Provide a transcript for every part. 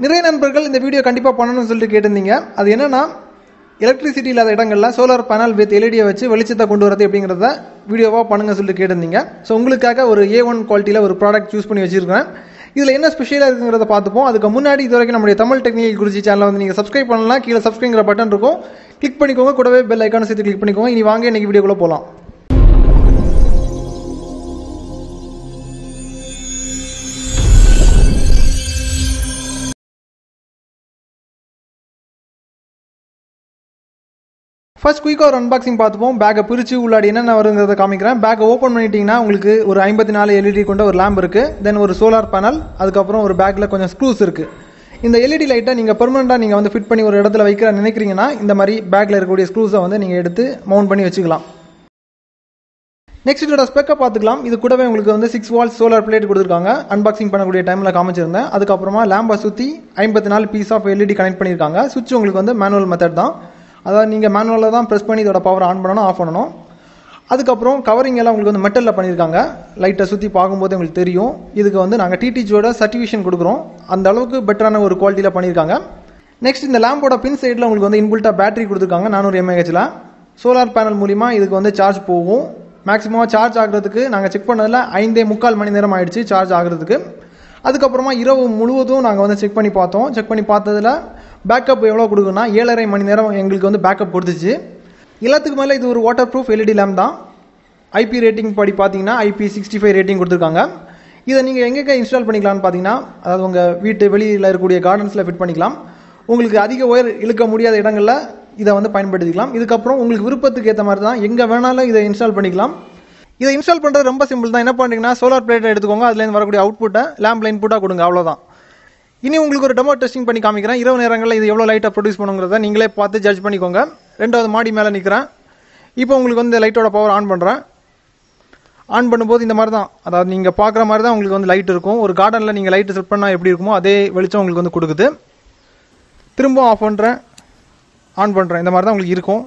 நிறைய நண்பர்கள் இந்த வீடியோ கண்டிப்பாக பண்ணணும்னு சொல்லிட்டு கேட்டிருந்தீங்க அது என்னன்னா எலக்ட்ரிசிட்டி இல்லாத இடங்கள்ல சோலார் பேனல் வித் எல்இடியை வச்சு வெளிச்சத்தை கொண்டு வரது அப்படிங்கிறத வீடியோவாக பண்ணுங்க சொல்லிட்டு கேட்டிருந்தீங்க ஸோ உங்களுக்காக ஒரு ஏ ஒன் குவாலிட்டியில் ஒரு ப்ராடக்ட் சூஸ் பண்ணி வச்சிருக்கேன் இதில் என்ன ஸ்பெஷலாக இருக்குங்கிறத பார்த்துப்போம் அதுக்கு முன்னாடி இது வரைக்கும் நம்முடைய தமிழ் டெக்னிக்கல் குறிச்சி சேனலை வந்து நீங்கள் சப்ஸ்கிரைப் பண்ணலாம் கீழே சப்ஸ்கிரைங்கிற பட்டன் இருக்கும் கிளிக் பண்ணிக்கோங்க கூடவே பெல் ஐக்கான சேர்த்து கிளிக் பண்ணிக்கோங்க இனி வாங்க இன்னைக்கு வீடியோக்குள்ளே போகலாம் ஃபர்ஸ்ட் குயிக்காக ஒரு அன்பாக்சிங் பார்த்துப்போம் பேக்கை பிரித்து உள்ளாடி என்னென்ன வருங்கிறத காமிக்கிறேன் பேக்கை ஓப்பன் பண்ணிட்டீங்கன்னா உங்களுக்கு ஒரு ஐம்பத்தி நாலு எல்இடி கொண்ட ஒரு லேம்ப் இருக்குது தென் ஒரு சோலார் பேனல் அதுக்கப்புறம் ஒரு பேக்கில் கொஞ்சம் ஸ்க்ரூஸ் இருக்குது இந்த எல்இடி லைட்டை நீங்கள் பெர்மனெண்ட்டாக நீங்கள் வந்து ஃபிட் பண்ணி ஒரு இடத்துல வைக்கிற நினைக்கிறீங்கன்னா இந்த மாதிரி பேக்கில் இருக்கக்கூடிய ஸ்க்ரூஸை வந்து நீங்கள் எடுத்து மவுண்ட் பண்ணி வச்சுக்கலாம் நெக்ஸ்ட் இதோட ஸ்பெக்கை பார்த்துக்கலாம் இது கூடவே உங்களுக்கு வந்து சிக்ஸ் வால்ஸ் சோலார் பிளேட் கொடுத்துருக்காங்க அன்பாக்சிங் பண்ணக்கூடிய டைமில் காமிச்சிருந்தேன் அதுக்கப்புறமா லேம்பை சுற்றி ஐம்பத்தி நாலு பீஸ் ஆஃப் எல்இடி கனெக்ட் பண்ணியிருக்காங்க சுவிட்ச் உங்களுக்கு வந்து மேனுவல் மெத்தட் தான் அதாவது நீங்கள் மேனுவலில் தான் ப்ரெஸ் பண்ணி இதோட பவர் ஆன் பண்ணணும் ஆஃப் பண்ணணும் அதுக்கப்புறம் கவரிங் எல்லாம் உங்களுக்கு வந்து மெட்டலில் பண்ணியிருக்காங்க லைட்டை சுற்றி பார்க்கும்போது உங்களுக்கு தெரியும் இதுக்கு வந்து நாங்கள் டிடிஜியோட சர்டிஃபிகேஷன் கொடுக்குறோம் அந்த அளவுக்கு பெட்டரான ஒரு குவாலிட்டியில் பண்ணியிருக்காங்க நெக்ஸ்ட் இந்த லேம்போட பின் சைடில் உங்களுக்கு வந்து இன்புல்ட்டாக பேட்டரி கொடுத்துருக்காங்க நானூறு எம்ஏஹெச்சில் சோலார் பேனல் மூலிமா இதுக்கு வந்து சார்ஜ் போகும் மேக்ஸிமம் சார்ஜ் ஆகிறதுக்கு நாங்கள் செக் பண்ணதில் ஐந்தே முக்கால் மணி நேரம் ஆயிடுச்சு சார்ஜ் ஆகிறதுக்கு அதுக்கப்புறமா இரவு முழுவதும் நாங்கள் வந்து செக் பண்ணி பார்த்தோம் செக் பண்ணி பார்த்ததில் பேக்கப் எவ்வளோ கொடுக்குன்னா ஏழரை மணி நேரம் எங்களுக்கு வந்து பேக்கப் கொடுத்துச்சு எல்லாத்துக்கு மேலே இது ஒரு வாட்டர் ப்ரூஃப் எல்இடி லேம்ப் தான் ஐபி ரேட்டிங் படி பார்த்தீங்கன்னா ஐபி சிக்ஸ்டி ஃபைவ் ரேட்டிங் கொடுத்துருக்காங்க இதை நீங்கள் எங்கே இன்ஸ்டால் பண்ணிக்கலாம்னு பார்த்தீங்கன்னா அதாவது உங்கள் வீட்டு வெளியில் இருக்கக்கூடிய கார்டன்ஸில் ஃபிட் பண்ணிக்கலாம் உங்களுக்கு அதிக ஒயர் இழுக்க முடியாத இடங்களில் இதை வந்து பயன்படுத்திக்கலாம் இதுக்கப்புறம் உங்களுக்கு விருப்பத்துக்கு ஏற்ற மாதிரி தான் எங்கே வேணாலும் இதை இன்ஸ்டால் பண்ணிக்கலாம் இதை இன்ஸ்டால் பண்ணுறது ரொம்ப சிம்பிள் தான் என்ன பண்ணுறீங்கன்னா சோலார் பிளேட்டை எடுத்துக்கோங்க அதுலேருந்து வரக்கூடிய அவுட்புட்டை லேம்ப்ல இன்புட்டாக கொடுங்க அவ்வளோதான் இனி உங்களுக்கு ஒரு டெமோ டெஸ்டிங் பண்ணி காமிக்கிறேன் இரவு நேரங்களில் இது எவ்வளோ லைட்டாக ப்ரொடியூஸ் பண்ணுங்கிறத நீங்களே பார்த்து ஜட்ஜ் பண்ணிக்கோங்க ரெண்டாவது மாடி மேலே நிற்கிறேன் இப்போ உங்களுக்கு வந்து லைட்டோட பவர் ஆன் பண்ணுறேன் ஆன் பண்ணும்போது இந்த மாதிரி தான் அதாவது நீங்கள் பார்க்குற மாதிரி தான் உங்களுக்கு வந்து லைட் இருக்கும் ஒரு கார்டனில் நீங்கள் லைட்டு செட் பண்ணால் எப்படி இருக்குமோ அதே வெளிச்சம் உங்களுக்கு வந்து கொடுக்குது திரும்பவும் ஆஃப் பண்ணுறேன் ஆன் பண்ணுறேன் இந்த மாதிரி தான் உங்களுக்கு இருக்கும்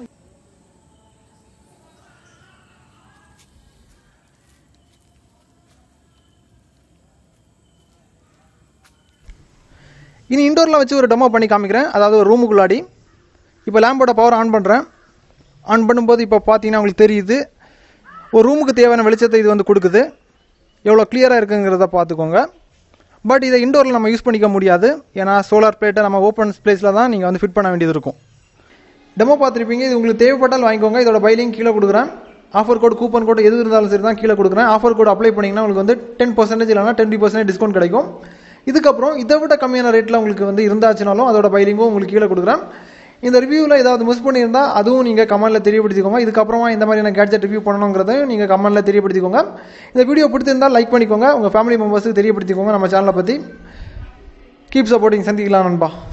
இனி இண்டோரில் வச்சு ஒரு டெமோ பண்ணி காமிக்கிறேன் அதாவது ஒரு ரூமுக்குள்ளாடி இப்போ லேம்போட பவர் ஆன் பண்ணுறேன் ஆன் பண்ணும்போது இப்போ பார்த்தீங்கன்னா உங்களுக்கு தெரியுது ஒரு ரூமுக்கு தேவையான வெளிச்சத்தை இது வந்து கொடுக்குது எவ்வளோ கிளியராக இருக்குங்கிறத பார்த்துக்கோங்க பட் இதை இண்டோரில் நம்ம யூஸ் பண்ணிக்க முடியாது ஏன்னா சோலார் பிளேட்டை நம்ம ஓப்பன் ஸ்பேஸில் தான் நீங்கள் வந்து ஃபிட் பண்ண வேண்டியது இருக்கும் டெமோ பார்த்துருப்பீங்க இது உங்களுக்கு தேவைப்பட்டால் வாங்கிக்கோங்க இதோட பைலிங் கீழே கொடுக்குறேன் ஆஃபர் கோட் கூப்பன் கோட் எது இருந்தாலும் சரி தான் கீழே கொடுக்குறேன் ஆஃபர் கோட் அப்ளை பண்ணிங்கன்னா உங்களுக்கு வந்து டென் பர்சன்டேஜ் இல்லைனா டுவெண்ட்டி பர்சன்டேஜ் டிஸ்கவுண்ட் கிடைக்கும் இதுக்கப்புறம் இதை விட கம்மியான ரேட்டில் உங்களுக்கு வந்து இருந்தாச்சுனாலும் அதோட பைலிங்கும் உங்களுக்கு கீழே கொடுக்குறேன் இந்த ரிவ்யூவில் ஏதாவது மிஸ் பண்ணியிருந்தா அதுவும் நீங்கள் கமெண்ட்டில் தெரியப்படுத்திக்கோங்க இதுக்கப்புறமா இந்த மாதிரியான கேட்ஜெட் ரிவ்யூ பண்ணணுங்கிறதையும் நீங்கள் கமெண்ட்டில் தெரியப்படுத்திக்கோங்க இந்த வீடியோ பிடிச்சிருந்தால் லைக் பண்ணிக்கோங்க உங்கள் ஃபேமிலி மெம்பர்ஸுக்கு தெரியப்படுத்திக்கோங்க நம்ம சேனலை பற்றி கீப் சப்போர்ட்டிங் சந்திக்கலாம் நண்பா